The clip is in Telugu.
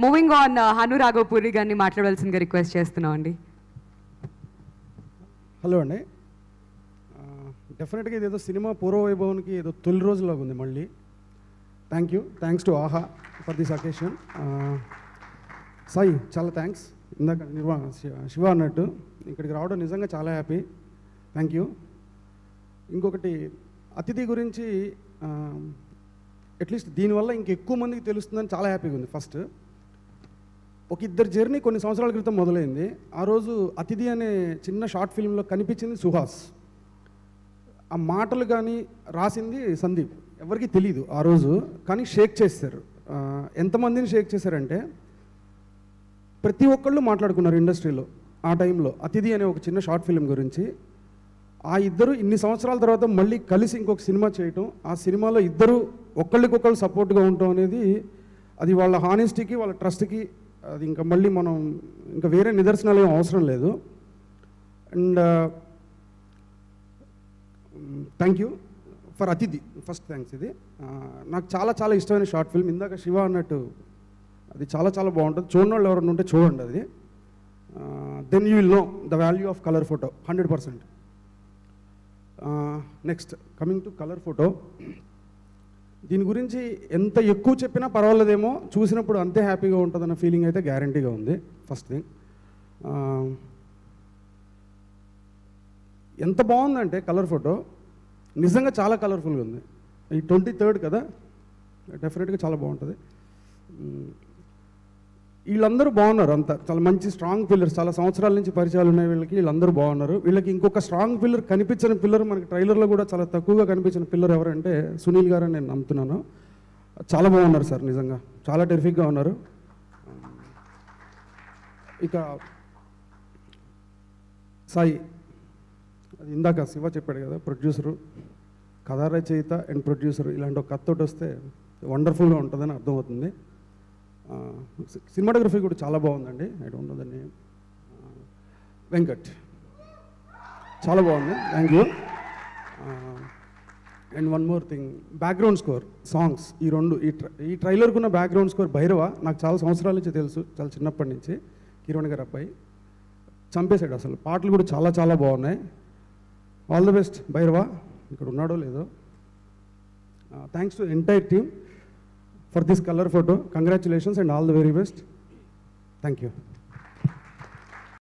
మూవింగ్ ఆన్ హను రాఘవపూరి గారిని మాట్లాడవలసిందిగా రిక్వెస్ట్ చేస్తున్నాం అండి హలో అండి డెఫినెట్గా ఇదేదో సినిమా పూర్వ వైభవానికి ఏదో తొలి రోజులాగా ఉంది మళ్ళీ thank you thanks to Aha for this occasion Sai చాలా థ్యాంక్స్ ఇందాక నిర్వా శివ- శివ అన్నట్టు ఇక్కడికి రావడం నిజంగా చాలా హ్యాపీ థ్యాంక్ యూ ఇంకొకటి అతిథి గురించి అట్లీస్ట్ దీనివల్ల ఇంకెక్కువ మందికి తెలుస్తుందని చాలా హ్యాపీగా ఉంది ఫస్ట్ ఒక ఇద్దరు జర్నీ కొన్ని సంవత్సరాల క్రితం మొదలైంది ఆ రోజు అతిథి అనే చిన్న షార్ట్ ఫిల్మ్లో కనిపించింది సుహాస్ ఆ మాటలు కానీ రాసింది సందీప్ ఎవరికి తెలియదు ఆ రోజు కానీ షేక్ చేస్తారు ఆ, ఎంతమందిని షేక్ చేశారంటే ప్రతి ఒక్కళ్ళు మాట్లాడుకున్నారు ఇండస్ట్రీలో ఆ టైంలో అతిథి అనే ఒక చిన్న షార్ట్ ఫిల్మ్ గురించి ఆ ఇద్దరు ఇన్ని సంవత్సరాల తర్వాత మళ్ళీ కలిసి ఇంకొక సినిమా చేయటం ఆ సినిమాలో ఇద్దరు ఒకళ్ళకొకళ్ళు సపోర్ట్గా ఉండటం అనేది అది వాళ్ళ హానెస్టీకి వాళ్ళ ట్రస్ట్కి అది ఇంకా మళ్ళీ మనం ఇంకా వేరే నిదర్శనాలు ఏం అవసరం లేదు అండ్ థ్యాంక్ యూ ఫర్ అతిథి ఫస్ట్ థ్యాంక్స్ ఇది ఆ, నాకు చాలా చాలా ఇష్టమైన షార్ట్ ఫిల్మ్ ఇందాక శివ అన్నట్టు అది చాలా చాలా బాగుంటుంది చూడని వాళ్ళు ఎవరైనా ఉంటే చూడండి అది then you will know the value of Colour Photo hundred percent next coming to Colour Photo దీని గురించి ఎంత ఎక్కువ చెప్పినా పర్వాలేదేమో చూసినప్పుడు అంతే హ్యాపీగా ఉంటుందన్న ఫీలింగ్ అయితే గ్యారంటీగా ఉంది ఫస్ట్ థింగ్ ఎంత బాగుందంటే కలర్ ఫోటో నిజంగా చాలా కలర్ఫుల్గా ఉంది ఈ ట్వంటీ థర్డ్ కదా డెఫినెట్గా చాలా బాగుంటుంది మ్, వీళ్ళందరూ బాగున్నారు అంతా చాలా మంచి స్ట్రాంగ్ పిల్లర్స్ చాలా సంవత్సరాల నుంచి పరిచయాలు ఉన్నాయి వీళ్ళకి వీళ్ళందరూ బాగున్నారు వీళ్ళకి ఇంకొక స్ట్రాంగ్ పిల్లర్ కనిపించిన పిల్లర్ మనకి ట్రైలర్లో కూడా చాలా తక్కువగా కనిపించిన పిల్లర్ ఎవరంటే సునీల్ గారు అని నేను నమ్ముతున్నాను చాలా బాగున్నారు సార్ నిజంగా చాలా టెరిఫిక్గా ఉన్నారు ఇక సాయి అది ఇందాక శివ చెప్పాడు కదా ప్రొడ్యూసరు కథా రచయిత అండ్ ప్రొడ్యూసర్ ఇలాంటి ఒక కథతోటి వస్తే వండర్ఫుల్గా ఉంటుందని అర్థమవుతుంది సినిమాటోగ్రఫీ కూడా చాలా బాగుందండి I don't know the name Venkat చాలా బాగుంది thank you and one more thing background score songs ఈ రెండు ఈ ట్ర ఈ ట్రైలర్కి ఉన్న బ్యాక్గ్రౌండ్ స్కోర్ భైరవ నాకు చాలా సంవత్సరాల నుంచి తెలుసు చాలా చిన్నప్పటి నుంచి కిరణ్ గారి అబ్బాయి చంపేశాడు అసలు పాటలు కూడా చాలా చాలా బాగున్నాయి ఆల్ ది బెస్ట్ భైరవ ఇక్కడ ఉన్నాడో లేదో thanks to entire team for this Colour Photo congratulations and all the very best thank you